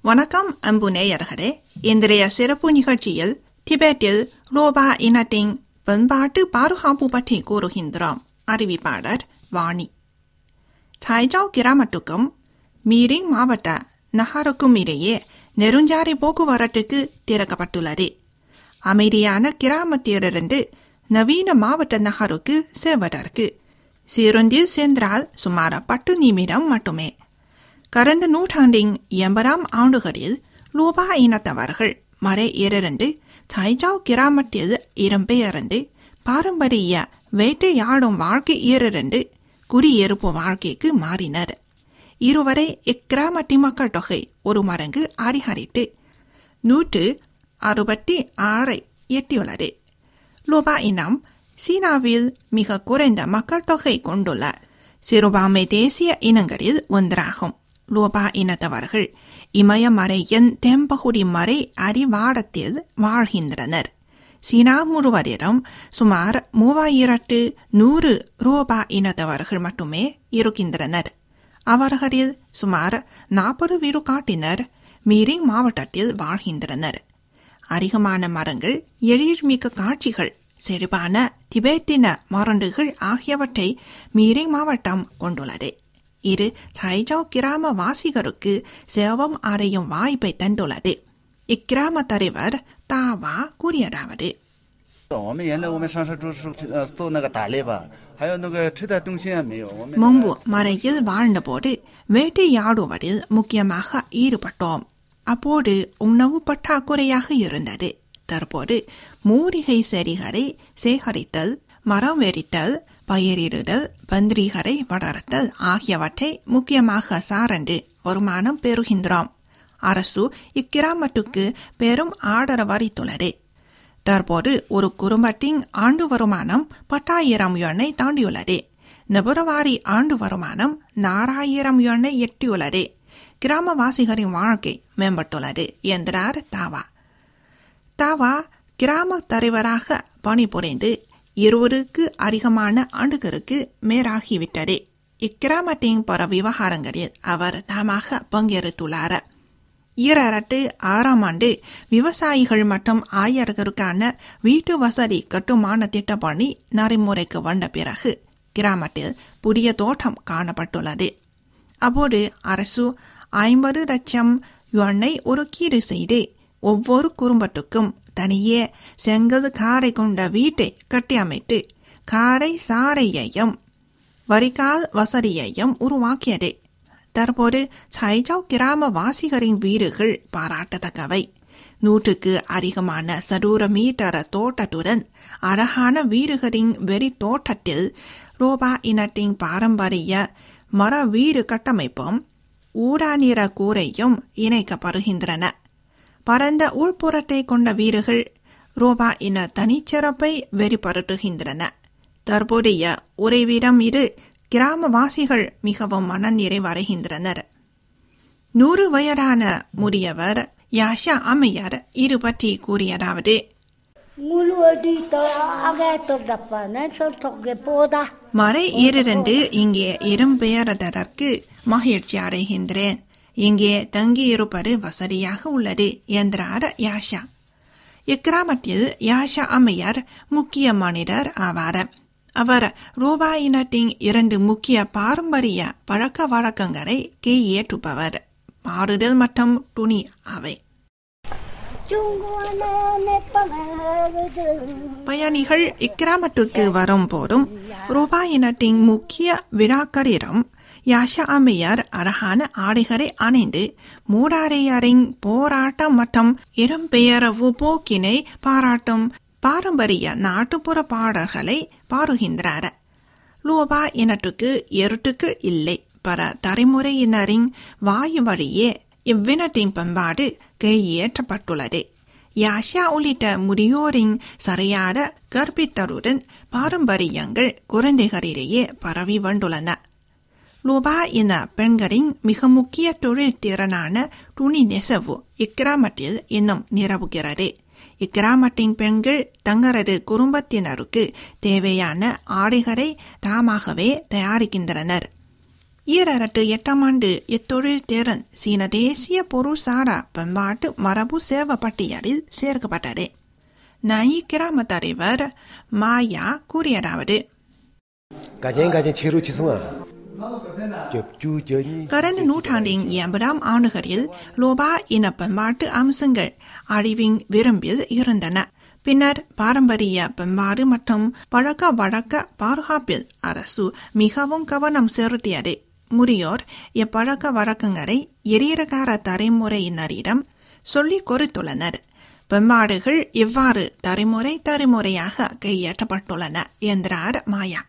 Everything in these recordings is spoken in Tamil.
வணக்கம் அன்பு நேயர்களே இன்றைய சிறப்பு நிகழ்ச்சியில் திபெத்தில் லோபா இனத்தின் பண்பாட்டு பாதுகாப்பு பற்றி கூறுகின்றோம் அறிவிப்பாளர் வாணி சாய்ஜாவ் கிராமத்துக்கும் மீரிங் மாவட்ட நகருக்கும் இடையே நெடுஞ்சாலை போக்குவரத்துக்கு திறக்கப்பட்டுள்ளது அமைதியான கிராமத்திலிருந்து நவீன மாவட்ட நகருக்கு செல்வதற்கு சீருந்தில் சென்றால் சுமார் பத்து நிமிடம் மட்டுமே கடந்த நூற்றாண்டின் எண்பதாம் ஆண்டுகளில் லூபா இனத்தவர்கள் மறையிலிருந்து சாய்ஜாவ் கிராமத்தில் இடம்பெயர்ந்து பாரம்பரிய வேட்டையாடும் வாழ்க்கையிலிருந்து குடியிருப்பு வாழ்க்கைக்கு மாறினர் இருவரை இக்கிராமத்தின் மக்கள் தொகை ஒரு மடங்கு அதிகரித்து நூற்று அறுபத்தி ஆறை எட்டியுள்ளது லோபா இனம் சீனாவில் மிக குறைந்த மக்கள் தொகை கொண்டுள்ள சிறுபான்மை தேசிய இனங்களில் ஒன்றாகும் லோபா இனத்தவர்கள் இமயமலையின் தென்பகுதி மறை அடிவாரத்தில் வாழ்கின்றனர் சீனா முழுவதிலும் சுமார் மூவாயிரத்து நூறு ரூபா இனத்தவர்கள் மட்டுமே இருக்கின்றனர் அவர்களில் சுமார் நாற்பது விழுக்காட்டினர் மீரிங் மாவட்டத்தில் வாழ்கின்றனர் அதிகமான மரங்கள் எழில்மிக்க காட்சிகள் செழிப்பான திபெத்தின மரண்டுகள் ஆகியவற்றை மீரிங் மாவட்டம் கொண்டுள்ளது இது சைஜாவ் கிராம வாசிகளுக்கு சேவம் அடையும் வாய்ப்பை தந்துள்ளது இக்கிராம தலைவர் தாவா கூறியதாவது 我们原来我们上山住是呃做那个打猎吧，还有那个吃的东西也没有。我们 முன்பு மறையில் வாழ்ந்தபோது வேட்டையாடுவதில் முக்கியமாக ஈடுபட்டோம் அப்போது உணவு பற்றாக்குறையாக இருந்தது தற்போது மூலிகை செடிகளை சேகரித்தல் மரம் வெறித்தல் பயிரிடுதல் பந்திரிகளை வளர்த்தல் ஆகியவற்றை முக்கியமாக சார்ந்து வருமானம் பெறுகின்றோம் அரசு இக்கிராமத்துக்கு பெரும் ஆதரவு அளித்துள்ளது தற்போது ஒரு குடும்பத்தின் ஆண்டு வருமானம் பத்தாயிரம் யுவனை தாண்டியுள்ளது பிப்ரவரி ஆண்டு வருமானம் நாலாயிரம் யுவனை எட்டியுள்ளது கிராமவாசிகளின் வாழ்க்கை மேம்பட்டுள்ளது என்றார் தாவா தாவா கிராம தலைவராக பணிபுரிந்து இருவருக்கு அதிகமான ஆண்டுகளுக்கு மேலாகிவிட்டது இக்கிராமத்தின் பல விவகாரங்களில் அவர் தாமாக பங்கேற்றுள்ளார் ஈராயிரத்து ஆறாம் ஆண்டு விவசாயிகள் மற்றும் ஆயர்களுக்கான வீட்டு வசதி கட்டுமான திட்டப்பணி நடைமுறைக்கு வந்த பிறகு கிராமத்தில் புதிய தோட்டம் காணப்பட்டுள்ளது அப்போது அரசு ஐம்பது லட்சம் யுவனை ஒதுக்கீடு செய்து ஒவ்வொரு குடும்பத்துக்கும் தனியே செங்கல் காரை கொண்ட வீட்டை கட்டியமைத்து காரை சாரையையும் வரிகால் வசதியையும் உருவாக்கியது தற்போது சைஜாவ் கிராம வாசிகளின் வீடுகள் பாராட்டத்தக்கவை நூற்றுக்கு அதிகமான சதுர மீட்டர் தோட்டத்துடன் அழகான வீடுகளின் வெறி தோட்டத்தில் ரோபா இனத்தின் பாரம்பரிய மர வீடு கட்டமைப்பும் ஊடா நிற கூரையும் இணைக்கப்படுகின்றன பரந்த உள்புறத்தை கொண்ட வீடுகள் ரோபா இன தனிச்சிறப்பை வெளிப்படுத்துகின்றன தற்போதைய உறைவிடம் இது கிராமவாசிகள் மிகவும் மனநிறைவடைகின்றனர் நூறு வயதான முதியவர் யாஷா அம்மையார் இது பற்றி கூறியதாவது Nguludi to age to dapana so toge poda. மறை ஈரிருந்து இங்கே இடம்பெயர்ந்ததற்கு மகிழ்ச்சி அடைகின்றேன் இங்கே தங்கியிருப்பது வசதியாக உள்ளது என்றார் யாஷா இக்கிராமத்தில் யாஷா அம்மையார் முக்கிய மனிதர் ஆவார் அவர் ரூபா இனத்தின் இரண்டு முக்கிய பாரம்பரிய பழக்க வழக்கங்களை கையேற்றுப்பவர் மாறுதல் மற்றும் துணி அவை Chungwana ne pamagadu. பயணிகள் இக்கிராமத்துக்கு வரும் போதும் ரூபா இனத்தின் முக்கிய விழாக்களிலும் யாஷா அம்மையார் அழகான ஆடைகளை அணிந்து மூடாரையரின் போராட்டம் மற்றும் இடம்பெயர்வு போக்கினை பாராட்டும் பாரம்பரிய நாட்டுப்புற பாடல்களை பாடுகின்றார் லோபா இனத்துக்கு எருட்டுக்கு இல்லை பல தலைமுறையினரின் வாயு வழியே இவ்வினத்தின் பண்பாடு கையேற்றப்பட்டுள்ளது யாஷா உள்ளிட்ட முதியோரின் சரியான கற்பித்தருடன் பாரம்பரியங்கள் குழந்தைகளிடையே பரவி வந்துள்ளன லோபா இன பெண்களின் மிக முக்கிய தொழில் திறனான துணி நெசவு இக்கிராமத்தில் இன்னும் நிரவுகிறது இக்கிராமத்தின் பெண்கள் தங்களது குடும்பத்தினருக்கு தேவையான ஆடைகளை தாமாகவே தயாரிக்கின்றனர் ஈரரட்டு எட்டாம் ஆண்டு இத்தொழில் திறன் சீன தேசிய பொருள்சாரா பண்பாட்டு மரபு சேவை பட்டியலில் சேர்க்கப்பட்டது நாயி கிராம தலைவர் மாயா கூறியதாவது 感情感情切入其中啊，就就就你 கடந்த நூற்றாண்டின் எண்பதாம் ஆண்டுகளில் லோபா இன பண்பாட்டு அம்சங்கள் அழிவின் விரும்பில் இருந்தன பின்னர் பாரம்பரிய பண்பாடு மற்றும் பழக்க வழக்க பாதுகாப்பில் அரசு மிகவும் கவனம் செலுத்தியது முதியோர் இப்பழக்க வழக்கங்களை எரியரகார தலைமுறையினரிடம் சொல்லிக் கொடுத்துள்ளனர் பண்பாடுகள் இவ்வாறு தலைமுறை தலைமுறையாக கையேற்றப்பட்டுள்ளன என்றார் மாயா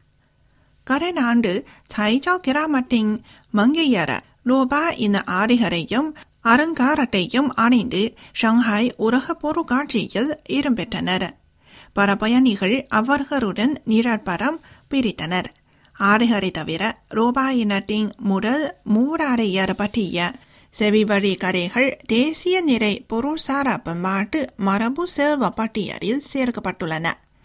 கடந்த ஆண்டு சைஜா கிராமத்தின் மங்கையர லோபா இன ஆடைகளையும் அலங்காரத்தையும் அணிந்து ஷங்காய் உலக பொருட்காட்சியில் இடம்பெற்றனர் பல பயணிகள் அவர்களுடன் நிழற்படம் பிரித்தனர் ஆடைகளை தவிர ரோபா இனத்தின் முதல் மூடாடையர் பற்றிய செவிவழி கதைகள் தேசிய நிறை பொருள்சாரா பண்பாட்டு மரபு செல்வ பட்டியலில் சேர்க்கப்பட்டுள்ளன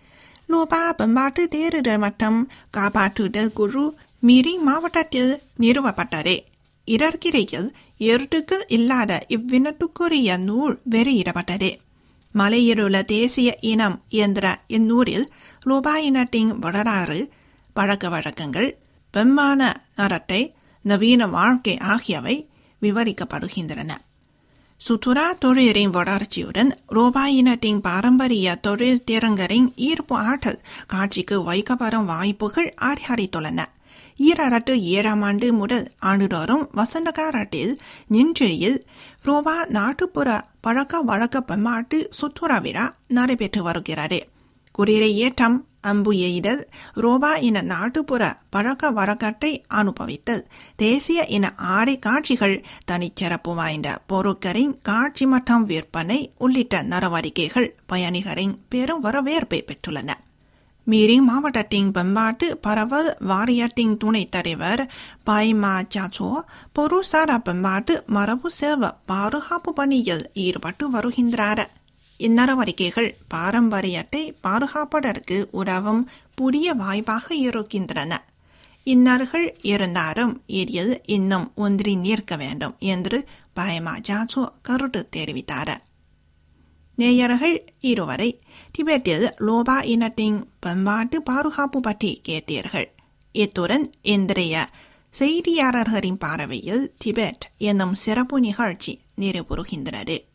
லோபா பண்பாட்டு தேரிடர் மற்றும் காப்பாற்றுதல் குழு மீரி மாவட்டத்தில் நிறுவப்பட்டது இதற்கிடையில் எழுத்துக்கள் இல்லாத இவ்வினத்துக்குரிய நூல் வெளியிடப்பட்டது மலையிலுள்ள தேசிய இனம் என்ற இந்நூலில் லோபா இனத்தின் வரலாறு பழக்க வழக்கங்கள் பெண்மான நடத்தை நவீன வாழ்க்கை ஆகியவை விவரிக்கப்படுகின்றன சுற்றுலா தொழிலின் வளர்ச்சியுடன் ரோபா இனத்தின் பாரம்பரிய தொழில் திறன்களின் ஈர்ப்பு ஆற்றல் காட்சிக்கு வைக்கப்படும் வாய்ப்புகள் அதிகரித்துள்ளன ஈரரட்டு ஏழாம் ஆண்டு முதல் ஆண்டுதோறும் வசந்த காலத்தில் நின்றியில் ரோபா நாட்டுப்புற பழக்க வழக்க பண்பாட்டு சுற்றுலா விழா நடைபெற்று வருகிறது குதிரை ஏற்றம் அம்பு எய்தல் ரோபா இன நாட்டுப்புற பழக்க வழக்கத்தை அனுபவித்தல் தேசிய இன ஆடை காட்சிகள் தனிச்சிறப்பு வாய்ந்த பொருட்களின் காட்சி மற்றும் விற்பனை உள்ளிட்ட நடவடிக்கைகள் பயணிகளின் பெரும் வரவேற்பை பெற்றுள்ளன மீரி மாவட்டத்தின் பண்பாட்டு பரவல் வாரியத்தின் துணைத் தலைவர் பாய்மா ஜாச்சோ பொருள்சாரா பண்பாட்டு மரபு சேவை பாதுகாப்பு பணியில் ஈடுபட்டு வருகின்றார் இந்நடவடிக்கைகள் பாரம்பரியத்தை பாதுகாப்பதற்கு உதவும் புதிய வாய்ப்பாக இருக்கின்றன இன்னர்கள் இருந்தாலும் இதில் இன்னும் ஒன்றி நிற்க வேண்டும் என்று பயமா ஜாச்சோ கருத்து தெரிவித்தார் நேயர்கள் இருவரை டிபெட்டில் லோபா இனத்தின் பண்பாட்டு பாதுகாப்பு பற்றி கேட்டீர்கள் இத்துடன் இன்றைய செய்தியாளர்களின் பார்வையில் டிபெட் என்னும் சிறப்பு நிகழ்ச்சி நிறைவுறுகின்றது